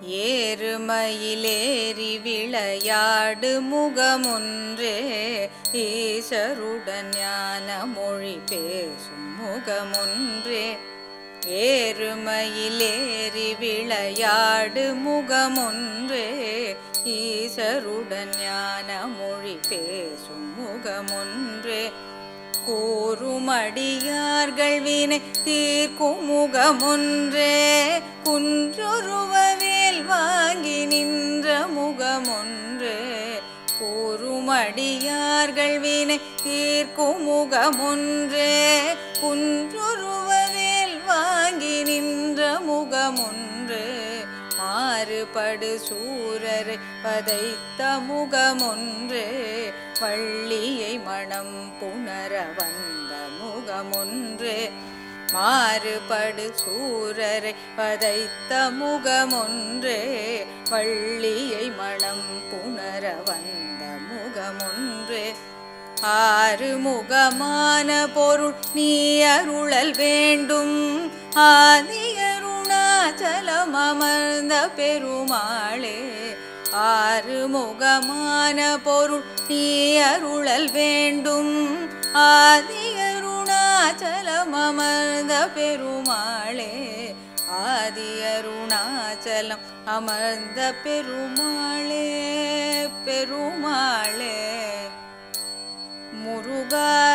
ஏறுமயிலேறி விளையாடு முகமொன்றே ஈசருடன் ஞான மொழி பேசும் முகமொன்றே ஏறுமயிலேறி விளையாடு முகமொன்றே ஈசருடன் ஞான மொழி பேசும் முகமொன்றே கூறுமடியார்கள் வினை தீர்க்கும் முகமொன்றே குன்றொருவவேல் வாங்கி நின்ற முகமொன்றே கூறுமடியார்கள் வினை தீர்க்கும் முகமொன்றே குன்றொருவவேல் வாங்கி நின்ற முகமொன்றே மாறுபடு சூரரை பதைத்த முகமொன்றே வள்ளியை மனம் புணர வந்த முகமொன்றே மாறுபடு சூரரை பதைத்த முகமொன்றே வள்ளியை மனம் புணர வந்த முகமொன்றே ஆறு முகமான பொருள் நீ அருளல் வேண்டும் ஆதியருணாச்சலம் அமர்ந்த பெருமாளே ஆறு முகமான பொருள் நீ அருளல் வேண்டும் ஆதியருணாச்சலம் அமர்ந்த பெருமாளே ஆதி அருணாச்சலம் அமர்ந்த பெருமாளே பெருமாளே முருகா